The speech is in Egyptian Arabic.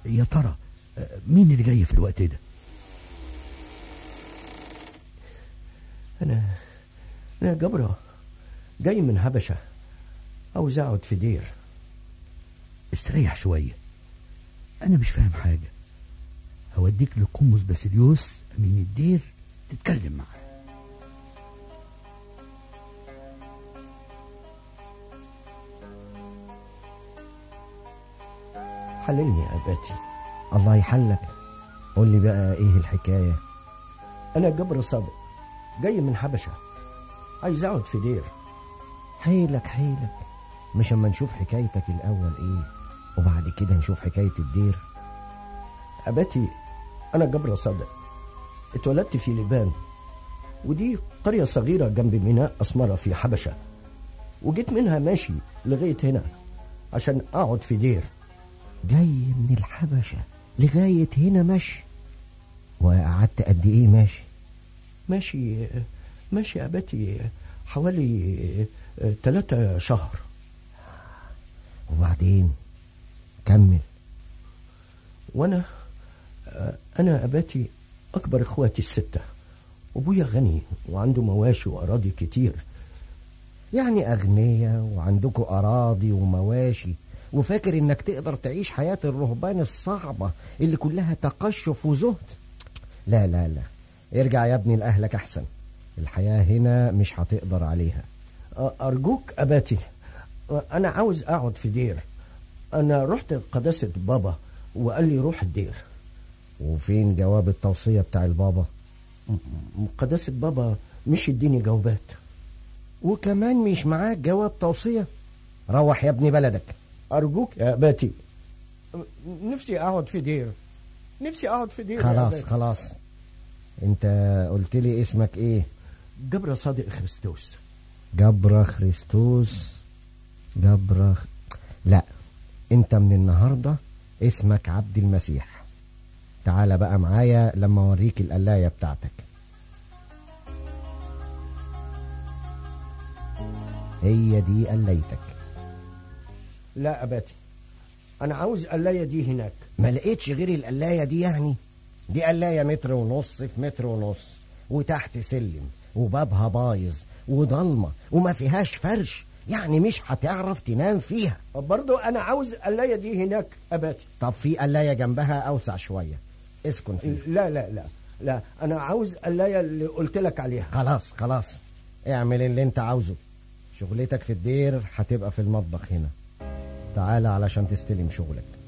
يا ترى آه، مين اللي جاي في الوقت ده أنا أنا جبرة جاي من هبشة عاوز أقعد في دير استريح شوية أنا مش فاهم حاجة هوديك لقمص باسيليوس أمين الدير تتكلم معاه حللني يا أباتي الله يحلك قول لي بقى ايه الحكاية أنا جبر صادق جاي من حبشة عايز أقعد في دير حيلك حيلك مش اما نشوف حكايتك الاول ايه وبعد كده نشوف حكاية الدير أباتي أنا جبر صادق اتولدت في لبنان ودي قرية صغيرة جنب ميناء أسمرة في حبشة وجيت منها ماشي لغاية هنا عشان أقعد في دير جاي من الحبشة لغاية هنا ماشي وقعدت قد ايه ماشي ماشي ماشي يا أباتي حوالي ثلاثة شهر وبعدين كمل وأنا أنا أباتي أكبر إخواتي الستة وأبويا غني وعنده مواشي وأراضي كتير يعني أغنياء وعندكوا أراضي ومواشي وفاكر إنك تقدر تعيش حياة الرهبان الصعبة اللي كلها تقشف وزهد لا لا لا ارجع يا ابني لأهلك أحسن الحياة هنا مش هتقدر عليها أرجوك أباتي أنا عاوز أقعد في دير أنا رحت قداسة بابا وقال لي روح الدير وفين جواب التوصية بتاع البابا م- قداسة بابا مش يديني جوابات وكمان مش معاك جواب توصية روح يا ابني بلدك أرجوك يا أباتي نفسي أقعد في دير نفسي أقعد في دير يا خلاص أباتي. خلاص انت قلت لي اسمك ايه جبر صادق خريستوس جبرة خريستوس جبرة خ... لا انت من النهاردة اسمك عبد المسيح تعال بقى معايا لما اوريك القلاية بتاعتك هي دي قلايتك لا أباتي أنا عاوز قلاية دي هناك ما لقيتش غير القلاية دي يعني دي قلاية متر ونص في متر ونص وتحت سلم وبابها بايظ وضلمة وما فيهاش فرش يعني مش هتعرف تنام فيها برضو أنا عاوز قلاية دي هناك أباتي طب في قلاية جنبها أوسع شوية اسكن فيها لا لا لا لا أنا عاوز قلاية اللي قلت لك عليها خلاص خلاص اعمل اللي انت عاوزه شغلتك في الدير هتبقى في المطبخ هنا تعالى علشان تستلم شغلك